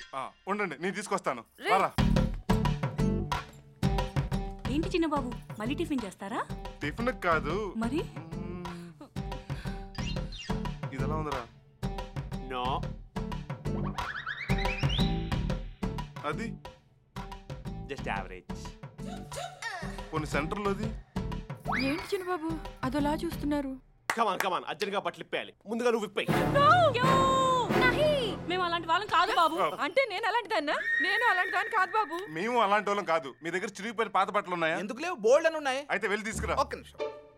ఆ, ఉండండి నేను తీసుకొస్తాను రే. రారా ఏంటి చిన్నబాబు మళ్ళీ టిఫిన్ చేస్తారా టిఫిన్ కాదు మరి మ్మ్. ఇది ఎలా ఉందిరా నో అది జస్ట్ యావరేజ్ కొన్ని సెంటర్లోది ఏంటి చిన్నబాబు అదోలా చూస్తున్నారు కమాన్ కమాన్ అర్జెంట్గా బట్టలు ఇప్పేయాలి ముందుగా నువ్వు ఇప్పేయి మేము అలాంటి వాళ్ళం కాదు బాబు అంటే నేను అలాంటి దాన్నా నేను అలాంటి దాన్ని కాదు బాబు మేము అలాంటి వాళ్ళం కాదు మీ దగ్గర చిరిగిపోయిన పాత బట్టలు ఉన్నాయా ఎందుకు లేవు బోల్డ్ అని ఉన్నాయి అయితే వెళ్ళి తీసుకురా ఒక్క నిమిషం